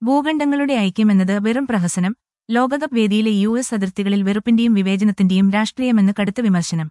ഭൂഖണ്ഡങ്ങളുടെ ഐക്യമെന്നത് വെറും പ്രഹസനം ലോകകപ്പ് വേദിയിലെ യു എസ് അതിർത്തികളിൽ വെറുപ്പിന്റെയും വിവേചനത്തിന്റെയും രാഷ്ട്രീയമെന്ന് കടുത്ത വിമർശനം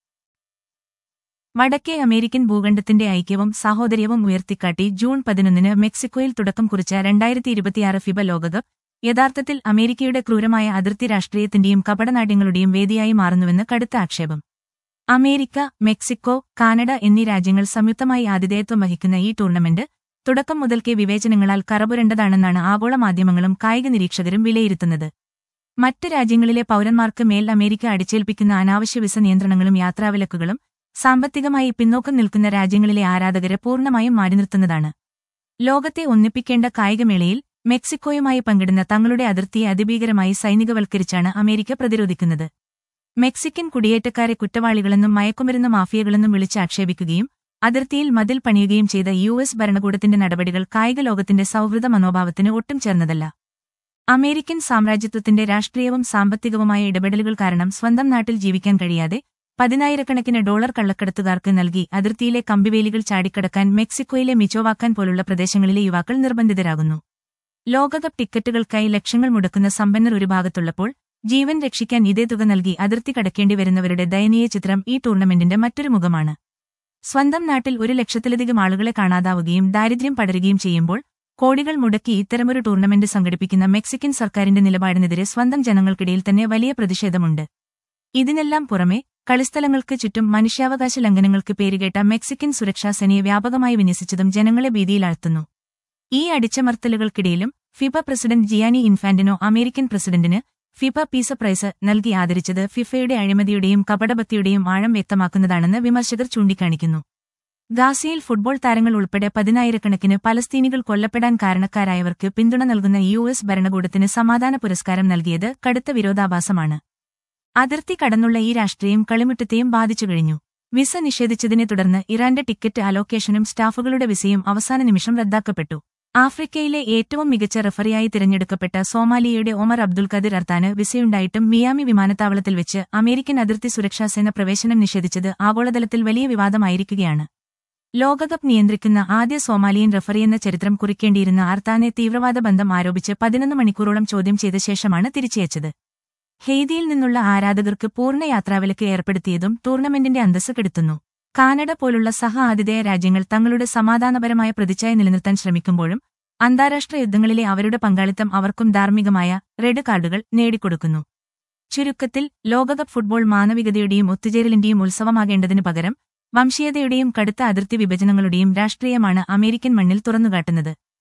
വടക്കേ അമേരിക്കൻ ഭൂഖണ്ഡത്തിന്റെ ഐക്യവും സാഹോദര്യവും ഉയർത്തിക്കാട്ടി ജൂൺ പതിനൊന്നിന് മെക്സിക്കോയിൽ തുടക്കം കുറിച്ച രണ്ടായിരത്തി ഇരുപത്തിയാറ് ഫിബ ലോകകപ്പ് യഥാർത്ഥത്തിൽ അമേരിക്കയുടെ ക്രൂരമായ അതിർത്തി രാഷ്ട്രീയത്തിന്റെയും കപടനാട്യങ്ങളുടെയും വേദിയായി മാറുന്നുവെന്ന് കടുത്ത ആക്ഷേപം അമേരിക്ക മെക്സിക്കോ കാനഡ എന്നീ രാജ്യങ്ങൾ സംയുക്തമായി ആതിഥേയത്വം വഹിക്കുന്ന ഈ ടൂർണമെന്റ് തുടക്കം മുതൽക്കേ വിവേചനങ്ങളാൽ കറപുരണ്ടതാണെന്നാണ് ആഗോള മാധ്യമങ്ങളും കായിക നിരീക്ഷകരും വിലയിരുത്തുന്നത് മറ്റ് രാജ്യങ്ങളിലെ പൌരന്മാർക്ക് മേൽ അമേരിക്ക അടിച്ചേൽപ്പിക്കുന്ന അനാവശ്യ വിസ നിയന്ത്രണങ്ങളും യാത്രാവിലക്കുകളും സാമ്പത്തികമായി പിന്നോക്കം നിൽക്കുന്ന രാജ്യങ്ങളിലെ ആരാധകരെ പൂർണ്ണമായും മാറ്റിനിർത്തുന്നതാണ് ലോകത്തെ ഒന്നിപ്പിക്കേണ്ട കായികമേളയിൽ മെക്സിക്കോയുമായി പങ്കിടുന്ന തങ്ങളുടെ അതിർത്തിയെ അതിഭീകരമായി സൈനികവൽക്കരിച്ചാണ് അമേരിക്ക പ്രതിരോധിക്കുന്നത് മെക്സിക്കൻ കുടിയേറ്റക്കാരെ കുറ്റവാളികളെന്നും മയക്കുമരുന്ന് മാഫിയകളെന്നും വിളിച്ച് ആക്ഷേപിക്കുകയും അതിർത്തിയിൽ മതിൽ പണിയുകയും ചെയ്ത യു എസ് ഭരണകൂടത്തിന്റെ നടപടികൾ കായിക ലോകത്തിന്റെ സൗഹൃദ മനോഭാവത്തിന് ഒട്ടും ചേർന്നതല്ല അമേരിക്കൻ സാമ്രാജ്യത്വത്തിന്റെ രാഷ്ട്രീയവും സാമ്പത്തികവുമായ ഇടപെടലുകൾ കാരണം സ്വന്തം നാട്ടിൽ ജീവിക്കാൻ കഴിയാതെ പതിനായിരക്കണക്കിന് ഡോളർ കള്ളക്കടത്തുകാർക്ക് നൽകി അതിർത്തിയിലെ കമ്പിവേലികൾ ചാടിക്കടക്കാൻ മെക്സിക്കോയിലെ മിച്ചോവാക്കാൻ പോലുള്ള പ്രദേശങ്ങളിലെ യുവാക്കൾ നിർബന്ധിതരാകുന്നു ലോകകപ്പ് ടിക്കറ്റുകൾക്കായി ലക്ഷങ്ങൾ മുടക്കുന്ന സമ്പന്നർ ഒരു ഭാഗത്തുള്ളപ്പോൾ ജീവൻ രക്ഷിക്കാൻ ഇതേ തുക നൽകി അതിർത്തി കടക്കേണ്ടി വരുന്നവരുടെ ദയനീയ ചിത്രം ഈ ടൂർണമെന്റിന്റെ മറ്റൊരു മുഖമാണ് സ്വന്തം നാട്ടിൽ ഒരു ലക്ഷത്തിലധികം ആളുകളെ കാണാതാവുകയും ദാരിദ്ര്യം പടരുകയും ചെയ്യുമ്പോൾ കോടികൾ മുടക്കി ഇത്തരമൊരു ടൂർണമെന്റ് സംഘടിപ്പിക്കുന്ന മെക്സിക്കൻ സർക്കാരിന്റെ നിലപാടിനെതിരെ സ്വന്തം ജനങ്ങൾക്കിടയിൽ തന്നെ വലിയ പ്രതിഷേധമുണ്ട് ഇതിനെല്ലാം പുറമെ കളിസ്ഥലങ്ങൾക്ക് ചുറ്റും മനുഷ്യാവകാശ ലംഘനങ്ങൾക്ക് പേരുകേട്ട മെക്സിക്കൻ സുരക്ഷാ സേനയെ വ്യാപകമായി വിന്യസിച്ചതും ജനങ്ങളെ ഭീതിയിലാഴ്ത്തുന്നു ഈ അടിച്ചമർത്തലുകൾക്കിടയിലും FIFA president Gianni Infantino American പ്രസിഡന്റിന് ഫിഫ പീസ പ്രൈസ് നൽകി ആദരിച്ചത് ഫിഫയുടെ അഴിമതിയുടെയും കപടഭക്തിയുടെയും ആഴം വ്യക്തമാക്കുന്നതാണെന്ന് വിമർശകർ ചൂണ്ടിക്കാണിക്കുന്നു ഗാസയിൽ ഫുട്ബോൾ താരങ്ങൾ ഉൾപ്പെടെ പതിനായിരക്കണക്കിന് പലസ്തീനികൾ കൊല്ലപ്പെടാൻ കാരണക്കാരായവർക്ക് പിന്തുണ നൽകുന്ന യു എസ് ഭരണകൂടത്തിന് സമാധാന പുരസ്കാരം നൽകിയത് കടുത്ത വിരോധാഭാസമാണ് അതിർത്തി കടന്നുള്ള ഈ രാഷ്ട്രീയം കളിമുറ്റത്തെയും ബാധിച്ചു കഴിഞ്ഞു വിസ നിഷേധിച്ചതിനെ തുടർന്ന് ഇറാന്റെ ടിക്കറ്റ് അലോക്കേഷനും സ്റ്റാഫുകളുടെ വിസയും അവസാന നിമിഷം റദ്ദാക്കപ്പെട്ടു ആഫ്രിക്കയിലെ ഏറ്റവും മികച്ച റഫറിയായി തിരഞ്ഞെടുക്കപ്പെട്ട സോമാലിയയുടെ ഒമർ അബ്ദുൽ ഖദിർ അർത്താന് വിസയുണ്ടായിട്ടും മിയാമി വിമാനത്താവളത്തിൽ വെച്ച് അമേരിക്കൻ അതിർത്തി സുരക്ഷാസേന പ്രവേശനം നിഷേധിച്ചത് ആഗോളതലത്തിൽ വലിയ വിവാദമായിരിക്കുകയാണ് ലോകകപ്പ് നിയന്ത്രിക്കുന്ന ആദ്യ സോമാലിയൻ റഫറിയെന്ന ചരിത്രം കുറിക്കേണ്ടിയിരുന്ന അർത്താനെ തീവ്രവാദ ബന്ധം ആരോപിച്ച് പതിനൊന്ന് മണിക്കൂറോളം ചോദ്യം ചെയ്ത ശേഷമാണ് തിരിച്ചയച്ചത് ഹെയ്തിയിൽ നിന്നുള്ള ആരാധകർക്ക് പൂർണ്ണ യാത്രാവിലക്ക് ഏർപ്പെടുത്തിയതും ടൂർണമെന്റിന്റെ അന്തസ് കെടുത്തുന്നു കാനഡ പോലുള്ള സഹ ആതിഥേയ രാജ്യങ്ങൾ തങ്ങളുടെ സമാധാനപരമായ പ്രതിച്ഛായ നിലനിർത്താൻ ശ്രമിക്കുമ്പോഴും അന്താരാഷ്ട്ര യുദ്ധങ്ങളിലെ അവരുടെ പങ്കാളിത്തം അവർക്കും ധാർമ്മികമായ റെഡ് കാർഡുകൾ നേടിക്കൊടുക്കുന്നു ചുരുക്കത്തിൽ ലോകകപ്പ് ഫുട്ബോൾ മാനവികതയുടെയും ഒത്തുചേരലിന്റെയും ഉത്സവമാകേണ്ടതിനു പകരം വംശീയതയുടെയും കടുത്ത അതിർത്തി വിഭജനങ്ങളുടെയും രാഷ്ട്രീയമാണ് അമേരിക്കൻ മണ്ണിൽ തുറന്നുകാട്ടുന്നത്